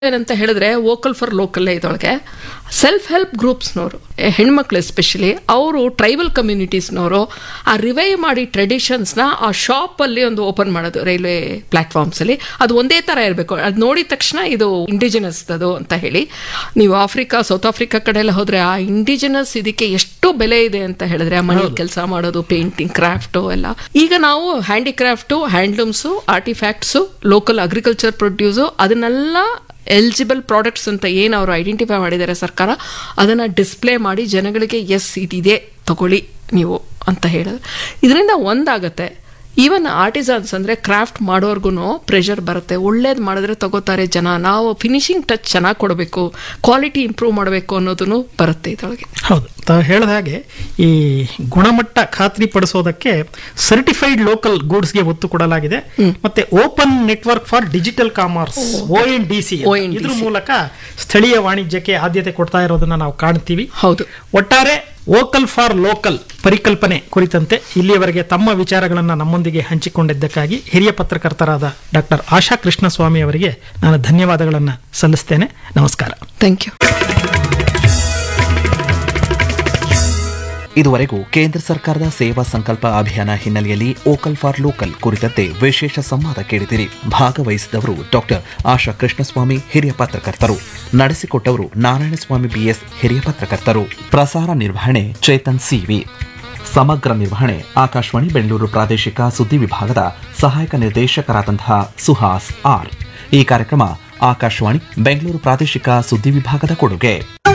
ಏನಂತ ಹೇಳಿದ್ರೆ vocal for local ಇದೊಳಗೆ ಸೆಲ್ಫ್ ಹೆಲ್ಪ್ ಗ್ರೂಪ್ಸ್ನವರು ಹೆಣ್ಮಕ್ಳು ಎಸ್ಪೆಷಲಿ ಅವರು ಟ್ರೈಬಲ್ ಕಮ್ಯುನಿಟೀಸ್ನವರು ಆ ರಿವೈವ್ ಮಾಡಿ ಟ್ರೆಡಿಷನ್ಸ್ನ ಆ ಶಾಪಲ್ಲಿ ಒಂದು ಓಪನ್ ಮಾಡೋದು ರೈಲ್ವೆ ಪ್ಲಾಟ್ಫಾರ್ಮ್ಸಲ್ಲಿ ಅದು ಒಂದೇ ಥರ ಇರಬೇಕು ಅದು ನೋಡಿದ ತಕ್ಷಣ ಇದು ಇಂಡಿಜಿನಸ್ ಅದು ಅಂತ ಹೇಳಿ ನೀವು ಆಫ್ರಿಕಾ ಸೌತ್ ಆಫ್ರಿಕಾ ಕಡೆ ಎಲ್ಲ ಹೋದ್ರೆ ಆ ಇಂಡಿಜಿನಸ್ ಇದಕ್ಕೆ ಎಷ್ಟು ಬೆಲೆ ಇದೆ ಅಂತ ಹೇಳಿದ್ರೆ ಆ ಮನೆ ಕೆಲಸ ಮಾಡೋದು ಪೇಂಟಿಂಗ್ ಕ್ರಾಫ್ಟು ಎಲ್ಲ ಈಗ ನಾವು handicraft handlooms artifacts local agriculture produce ಅದನ್ನೆಲ್ಲ ಎಲಿಜಿಬಲ್ ಪ್ರಾಡಕ್ಟ್ಸ್ ಅಂತ ಏನು ಅವರು ಐಡೆಂಟಿಫೈ ಮಾಡಿದ್ದಾರೆ ಸರ್ಕಾರ ಅದನ್ನು ಡಿಸ್ಪ್ಲೇ ಮಾಡಿ ಜನಗಳಿಗೆ ಎಸ್ ಇದಿದೆ ತಗೊಳ್ಳಿ ನೀವು ಅಂತ ಹೇಳಿದ್ರೆ ಇದರಿಂದ ಒಂದಾಗತ್ತೆ ಈವನ್ ಆರ್ಟಿಸನ್ಸ್ ಅಂದರೆ ಕ್ರಾಫ್ಟ್ ಮಾಡೋರ್ಗು ಪ್ರೆಷರ್ ಬರುತ್ತೆ ಒಳ್ಳೇದು ಮಾಡಿದ್ರೆ ತಗೋತಾರೆ ಜನ ನಾವು ಫಿನಿಶಿಂಗ್ ಟಚ್ ಚೆನ್ನಾಗಿ ಕೊಡಬೇಕು ಕ್ವಾಲಿಟಿ ಇಂಪ್ರೂವ್ ಮಾಡಬೇಕು ಅನ್ನೋದನ್ನು ಬರುತ್ತೆ ಇದರೊಳಗೆ ಹೌದು ತಾವು ಹೇಳಿದ ಹಾಗೆ ಈ ಗುಣಮಟ್ಟ ಖಾತ್ರಿ ಪಡಿಸೋದಕ್ಕೆ ಸರ್ಟಿಫೈಡ್ ಲೋಕಲ್ ಗೂಡ್ಸ್ಗೆ ಒತ್ತು ಕೊಡಲಾಗಿದೆ ಮತ್ತೆ open network for digital commerce O N D C ONDC. ಇದ್ರ ಮೂಲಕ ಸ್ಥಳೀಯ ವಾಣಿಜ್ಯಕ್ಕೆ ಆದ್ಯತೆ ಕೊಡ್ತಾ ಇರೋದನ್ನ ನಾವು ಕಾಣ್ತೀವಿ ಹೌದು ಒಟ್ಟಾರೆ ವೋಕಲ್ ಫಾರ್ ಲೋಕಲ್ ಪರಿಕಲ್ಪನೆ ಕುರಿತಂತೆ ಇಲ್ಲಿಯವರೆಗೆ ತಮ್ಮ ವಿಚಾರಗಳನ್ನು ನಮ್ಮೊಂದಿಗೆ ಹಂಚಿಕೊಂಡಿದ್ದಕ್ಕಾಗಿ ಹಿರಿಯ ಪತ್ರಕರ್ತರಾದ ಡಾಕ್ಟರ್ ಆಶಾ ಕೃಷ್ಣಸ್ವಾಮಿ ಅವರಿಗೆ ನಾನು ಧನ್ಯವಾದಗಳನ್ನು ಸಲ್ಲಿಸ್ತೇನೆ ನಮಸ್ಕಾರ ಥ್ಯಾಂಕ್ ಯು ಇದುವರೆಗೂ ಕೇಂದ್ರ ಸರ್ಕಾರದ ಸೇವಾ ಸಂಕಲ್ಪ ಅಭಿಯಾನ ಹಿನ್ನೆಲೆಯಲ್ಲಿ ಓಕಲ್ ಫಾರ್ ಲೋಕಲ್ ಕುರಿತಂತೆ ವಿಶೇಷ ಸಂವಾದ ಕೇಳಿದಿರಿ ಭಾಗವಹಿಸಿದವರು ಡಾಕ್ಟರ್ ಆಶಾ ಕೃಷ್ಣಸ್ವಾಮಿ ಹಿರಿಯ ಪತ್ರಕರ್ತರು ನಡೆಸಿಕೊಟ್ಟವರು ನಾರಾಯಣಸ್ವಾಮಿ ಬಿಎಸ್ ಹಿರಿಯ ಪತ್ರಕರ್ತರು ಪ್ರಸಾರ ನಿರ್ವಹಣೆ ಚೇತನ್ ಸಿವಿ ಸಮಗ್ರ ನಿರ್ವಹಣೆ ಆಕಾಶವಾಣಿ ಬೆಂಗಳೂರು ಪ್ರಾದೇಶಿಕ ಸುದ್ದಿ ವಿಭಾಗದ ಸಹಾಯಕ ನಿರ್ದೇಶಕರಾದಂತಹ ಸುಹಾಸ್ ಆರ್ ಈ ಕಾರ್ಯಕ್ರಮ ಆಕಾಶವಾಣಿ ಬೆಂಗಳೂರು ಪ್ರಾದೇಶಿಕ ಸುದ್ದಿ ವಿಭಾಗದ ಕೊಡುಗೆ